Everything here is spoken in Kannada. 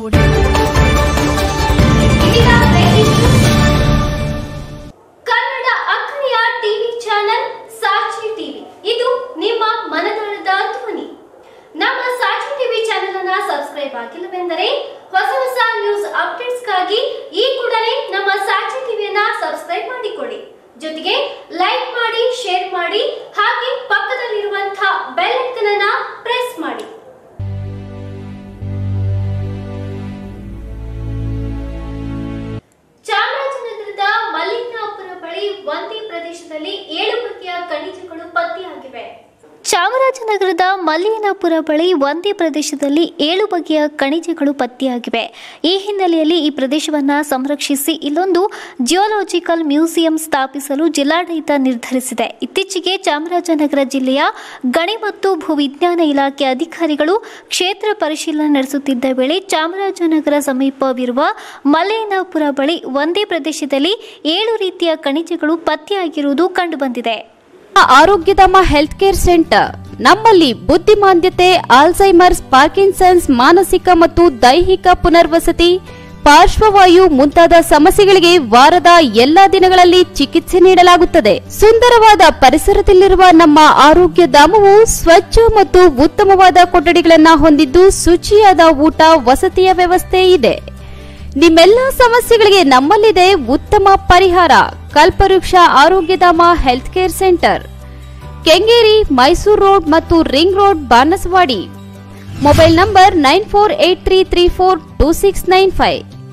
ನೋಡಿ ಇದೀಗ breaking news. ಕನ್ನಡ ಅಕ್ಕರೆಯ ಟಿವಿ ಚಾನೆಲ್ ಸಾಕ್ಷಿ ಟಿವಿ ಇದು ನಿಮ್ಮ ಮನದಾಳದ ಧ್ವನಿ ನಮ್ಮ ಸಾಕ್ಷಿ ಟಿವಿ ಚಾನೆಲ್ ಅನ್ನ ಸಬ್ಸ್ಕ್ರೈಬ್ ಆಗಿಲ್ಲವೆಂದರೆ ಹೊಸ ಹೊಸ ನ್ಯೂಸ್ ಅಪ್ಡೇಟ್ಸ್ಗಾಗಿ ಈ ಕೂಡಲೇ ನಮ್ಮ ಸಾಕ್ಷಿ ಟಿವಿಯನ್ನ ಸಬ್ಸ್ಕ್ರೈಬ್ ಮಾಡಿಕೊಳ್ಳಿ ಜೊತೆಗೆ ಲೈಕ್ ಮಾಡಿ ಶೇರ್ ಮಾಡಿ ಹಾಗೆ ಪಕ್ಕದಲ್ಲಿರುವಂತಹ ಬೆಲ್ ಐಕನ್ ಅನ್ನ ಪ್ರೆಸ್ ಮಾಡಿ ಚಾಮರಾಜನಗರದ ಮಲ್ಲಿಕಾಪುರ ಬಳಿ ಒಂದೇ ಪ್ರದೇಶದಲ್ಲಿ ಏಳು ಬಗೆಯ ಖನಿಜಗಳು ಪತ್ತೆಯಾಗಿವೆ ಚಾಮರಾಜನಗರದ ಮಲ್ಲಿಯನಪುರ ಬಳಿ ಒಂದೇ ಪ್ರದೇಶದಲ್ಲಿ ಏಳು ಬಗೆಯ ಖನಿಜಗಳು ಪತ್ತೆಯಾಗಿವೆ ಈ ಹಿನ್ನೆಲೆಯಲ್ಲಿ ಈ ಪ್ರದೇಶವನ್ನು ಸಂರಕ್ಷಿಸಿ ಇಲ್ಲೊಂದು ಜಿಯೋಲಾಜಿಕಲ್ ಮ್ಯೂಸಿಯಂ ಸ್ಥಾಪಿಸಲು ಜಿಲ್ಲಾಡಳಿತ ನಿರ್ಧರಿಸಿದೆ ಇತ್ತೀಚೆಗೆ ಚಾಮರಾಜನಗರ ಜಿಲ್ಲೆಯ ಗಣಿ ಮತ್ತು ಭೂವಿಜ್ಞಾನ ಇಲಾಖೆ ಅಧಿಕಾರಿಗಳು ಕ್ಷೇತ್ರ ಪರಿಶೀಲನೆ ನಡೆಸುತ್ತಿದ್ದ ವೇಳೆ ಚಾಮರಾಜನಗರ ಸಮೀಪವಿರುವ ಮಲ್ಲಯ್ಯನಪುರ ಬಳಿ ಒಂದೇ ಪ್ರದೇಶದಲ್ಲಿ ಏಳು ರೀತಿಯ ಖನಿಜಗಳು ಪತ್ತೆಯಾಗಿರುವುದು ಕಂಡುಬಂದಿದೆ ಆರೋಗ್ಯಧಾಮ ಹೆಲ್ತ್ ಕೇರ್ ಸೆಂಟರ್ ನಮ್ಮಲ್ಲಿ ಬುದ್ಧಿಮಾಂದ್ಯತೆ ಆಲ್ಝೈಮರ್ಸ್ ಪಾರ್ಕಿನ್ಸನ್ಸ್ ಮಾನಸಿಕ ಮತ್ತು ದೈಹಿಕ ಪುನರ್ವಸತಿ ಪಾರ್ಶ್ವವಾಯು ಮುಂತಾದ ಸಮಸ್ಯೆಗಳಿಗೆ ವಾರದ ಎಲ್ಲಾ ದಿನಗಳಲ್ಲಿ ಚಿಕಿತ್ಸೆ ನೀಡಲಾಗುತ್ತದೆ ಸುಂದರವಾದ ಪರಿಸರದಲ್ಲಿರುವ ನಮ್ಮ ಆರೋಗ್ಯ ಧಾಮವು ಸ್ವಚ್ಛ ಮತ್ತು ಉತ್ತಮವಾದ ಕೊಠಡಿಗಳನ್ನು ಹೊಂದಿದ್ದು ಶುಚಿಯಾದ ಊಟ ವಸತಿಯ ವ್ಯವಸ್ಥೆ ಇದೆ ನಿಮ್ಮೆಲ್ಲ ಸಮಸ್ಯೆಗಳಿಗೆ ನಮ್ಮಲ್ಲಿದೆ ಉತ್ತಮ ಪರಿಹಾರ Kalpavriksha Arogyadhama health care centre Kengeri Mysuru road ಮತ್ತು ring road Banaswadi mobile number nine four eight three three four two six nine five